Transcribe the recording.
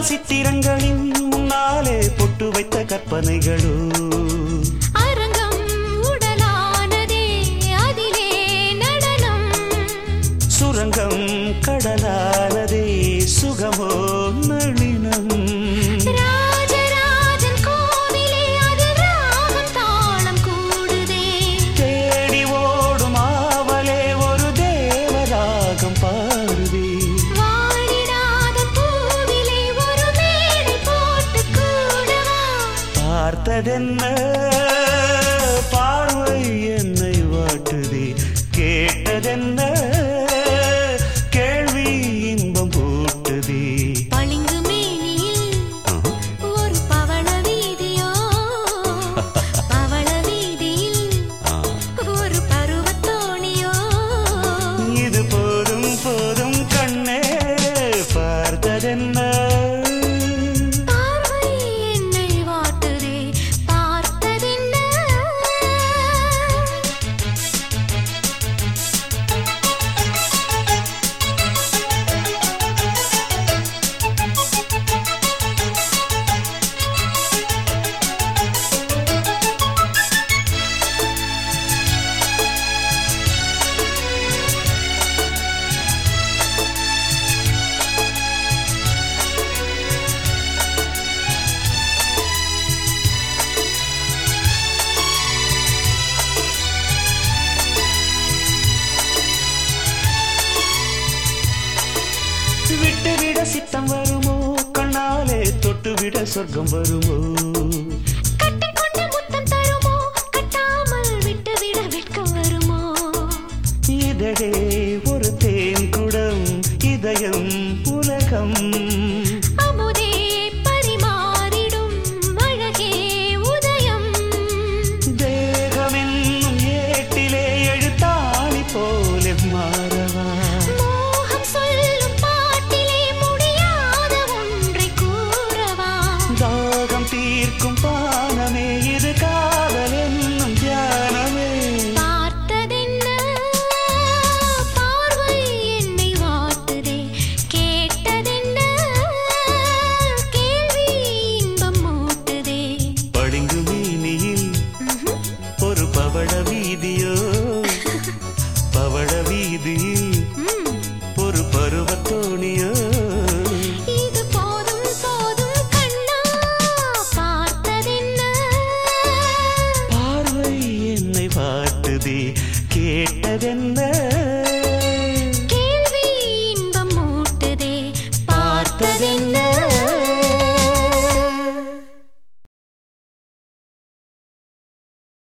சித்திரங்களின் முன்னாலே பொட்டு வைத்த கற்பனைகளோ அரங்கம் உடலானதே அதிலே நடனம் சுரங்கம் கடலானதே சுகமோ நளினம் ராஜராஜன் கோவிலே அது ராகம் தாளம் கூடுதே தேடி ஓடும் ஆவலே ஒரு தேவராகம் பாடுதே வாடிடாத பூவிலே ஒரு மேடை போட்டு கூடவா பார்த்ததென்ன பார்வை என்னை வாட்டுதே கேட்டதென்ன கேள்வி இன்பம் பூட்டுதே பளிங்கு மேனியில் ஒரு பவள வீதியோ பவள வீதியில் ஒரு பருவத்தோணியோ இது போதும் போதும் கண்ணே பார்த்ததென்ன பார்வை என்னை வாட்டுதே பார்த்ததென்ன விட்டுவிட சித்தம் வருமோ கண்ணாலே தொட்டுவிட சொர்க்கம் வருமோ கட்டிக்கொண்ட முத்தம் தருமோ கட்டாமல் விட்டுவிட வெட்கம் வருமோ இதழே ஒரு தேன் குடம் இதயம் உலகம் அமுதே பரிமாறிடும் அழகே உதயம் தேகமென்னும் ஏட்டிலே எழுத்தாணி போல மாறவா மோகம் சொல்லும் பாட்டிலே முடியாத ஒன்றை கூறவா தாகம் தீர்க்கும் பானமே இது காதல் என்னும் தியானமே பார்த்ததென்ன பார்வை என்னை வாட்டுதே கேட்டதென்ன கேள்வி இன்பம் மூட்டுதே பளிங்கு மீனியில் ஒரு பவள வீதியோ பவள வீதியில் ம், ஒரு பருவத்தோணியோ இது போதும் போதும் கண்ணா பார்த்ததென்ன பார்வை என்னை வாட்டுதே கேட்டதென்ன